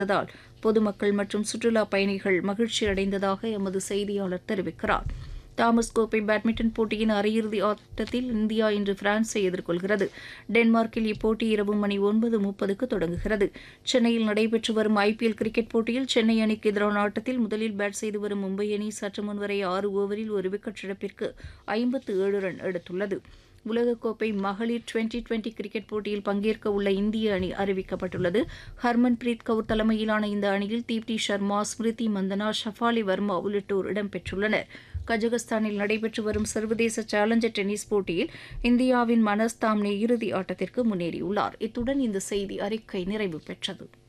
தால் பொதுமக்கள் மற்றும் சுற்றுலா பயணிகள் மகிழ்ச்சி அடைந்ததாக எமது செய்தியாளர் தெரிவிக்கிறார் தாமஸ் கோப்பை பேட்மிண்டன் போட்டியின் அரையிறுதி ஆட்டத்தில் இந்தியா இன்று பிரான்ஸை எதிர்கொள்கிறது டென்மார்க்கில் இப்போட்டி இரவு மணி ஒன்பது முப்பதுக்கு தொடங்குகிறது சென்னையில் நடைபெற்று வரும் ஐபிஎல் கிரிக்கெட் போட்டியில் சென்னை அணிக்கு எதிரான ஆட்டத்தில் முதலில் பேட் செய்து வரும் மும்பை அணி சற்று முன்வரை ஆறு ஓவரில் ஒரு விக்கெட் இழப்பிற்கு ஐம்பத்து ஏழு ரன் எடுத்துள்ளது உலகக்கோப்பை மகளிர் டுவெண்டி டுவெண்டி கிரிக்கெட் போட்டியில் பங்கேற்க உள்ள இந்திய அணி அறிவிக்கப்பட்டுள்ளது ஹர்மன்பிரீத் கவுர் தலைமையிலான இந்த அணியில் தீப்தி சர்மா ஸ்மிருதி மந்தனா ஷஃபாலி வர்மா உள்ளிட்டோர் இடம்பெற்றுள்ளனர் கஜகஸ்தானில் நடைபெற்று வரும் சர்வதேச சேலஞ்சர் டென்னிஸ் போட்டியில் இந்தியாவின் மனஸ் தாம்னே இறுதி ஆட்டத்திற்கு முன்னேறியுள்ளார் இத்துடன் இந்த செய்தி அறிக்கை நிறைவு பெற்றது